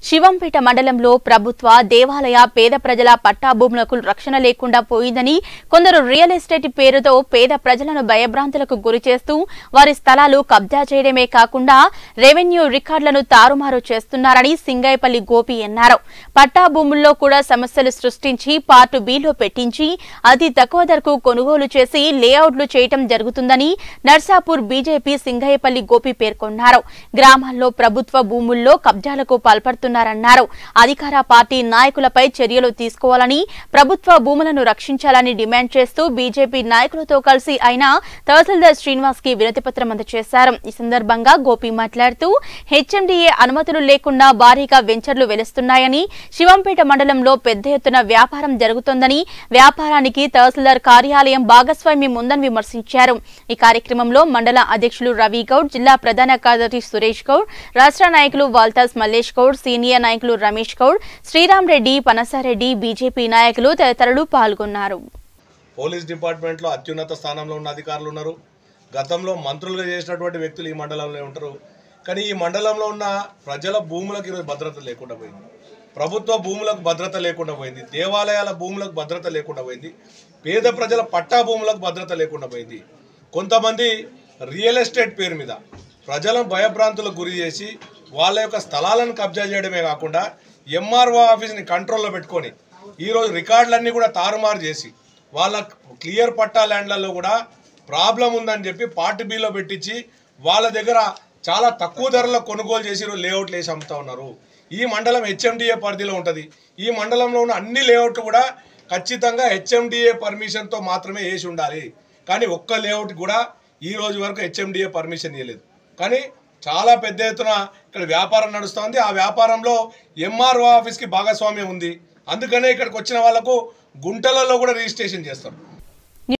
శివంపేట మండలంలో ప్రభుత్వ దేవాలయ పేద ప్రజల పట్టా భూములకు రక్షణ లేకుండా పోయిందని కొందరు రియల్ ఎస్టేట్ పేరుతో పేద ప్రజలను భయభ్రాంతులకు గురి చేస్తూ వారి స్థలాలు కబ్జా చేయడమే కాకుండా రెవెన్యూ రికార్డులను తారుమారు చేస్తున్నారని సింగైపల్లి గోపి అన్నారు పట్టా భూముల్లో కూడా సమస్యలు సృష్టించి పార్ట్ బిలో పెట్టించి అతి తక్కువ ధరకు కొనుగోలు చేసి లేఅవుట్లు చేయటం జరుగుతుందని నర్సాపూర్ బీజేపీ సింగయ్యపల్లి గోపి పేర్కొన్నారు గ్రామాల్లో ప్రభుత్వ భూముల్లో కబ్జాలకు పాల్పడుతున్నారన్నారు అధికార పార్టీ నాయకులపై చర్యలు తీసుకోవాలని ప్రభుత్వ భూములను రక్షించాలని డిమాండ్ చేస్తూ బీజేపీ నాయకులతో కలిసి ఆయన తహసీల్దార్ శ్రీనివాస్ కి వినతిపత్రం అందజేశారు ఈ సందర్భంగా గోపి మాట్లాడుతూ హెచ్ఎండిఏ అనుమతులు లేకుండా భారీగా వెంచర్లు వెలుస్తున్నాయని శివంపేట మండలంలో పెద్ద ఎత్తున వ్యాపారం జరుగుతోందని వ్యాపారానికి తహసీల్దార్ కార్యాలయం భాగస్వామ్యం ఉందని విమర్శించారు ఈ కార్యక్రమంలో మండల అధ్యక్షులు రవి గౌడ్ జిల్లా ప్రధాన కార్యదర్శి సురేష్ గౌడ్ రాష్ట్ర నాయకులు వాల్తాస్ మల్లేష్ గౌడ్ సీనియర్ నాయకులు రమేష్ గౌడ్ శ్రీరామ్ రెడ్డి పనసారెడ్డి బీజేపీ నాయకులు తదితరులు పాల్గొన్నారు పోలీస్ డిపార్ట్మెంట్లో అత్యున్నత స్థానంలో ఉన్న అధికారులు ఉన్నారు గతంలో మంత్రులుగా చేసినటువంటి వ్యక్తులు ఈ మండలంలో ఉంటారు కానీ ఈ మండలంలో ఉన్న ప్రజల భూములకు ఈరోజు భద్రత లేకుండా పోయింది ప్రభుత్వ భూములకు భద్రత లేకుండా పోయింది దేవాలయాల భూములకు భద్రత లేకుండా పోయింది పేద ప్రజల పట్టా భూములకు భద్రత లేకుండా పోయింది కొంతమంది రియల్ ఎస్టేట్ పేరు మీద ప్రజలను భయభ్రాంతులకు గురి చేసి వాళ్ళ యొక్క స్థలాలను కబ్జా చేయడమే కాకుండా ఎంఆర్ఓ ఆఫీస్ని కంట్రోల్లో పెట్టుకొని ఈరోజు రికార్డులన్నీ కూడా తారుమారు చేసి వాళ్ళ క్లియర్ పట్టా ల్యాండ్లలో కూడా ప్రాబ్లం ఉందని చెప్పి పార్ట్ బిలో పెట్టించి వాళ్ళ దగ్గర చాలా తక్కువ ధరలో కొనుగోలు చేసి ఈరోజు లేఅవుట్లు వేసి అమ్ముతా ఉన్నారు ఈ మండలం హెచ్ఎండిఏ పరిధిలో ఉంటుంది ఈ మండలంలో ఉన్న అన్ని లేఅవుట్లు కూడా ఖచ్చితంగా హెచ్ఎండిఏ పర్మిషన్తో మాత్రమే వేసి ఉండాలి కానీ ఒక్క లేఅవుట్ కూడా ఈ రోజు వరకు హెచ్ఎండిఏ పర్మిషన్ ఇవ్వలేదు కానీ చాలా పెద్ద ఎత్తున ఇక్కడ వ్యాపారం నడుస్తుంది ఆ వ్యాపారంలో ఎంఆర్ఓ ఆఫీస్కి భాగస్వామ్యం ఉంది అందుకనే ఇక్కడికి వచ్చిన వాళ్ళకు గుంటలలో కూడా రిజిస్ట్రేషన్ చేస్తారు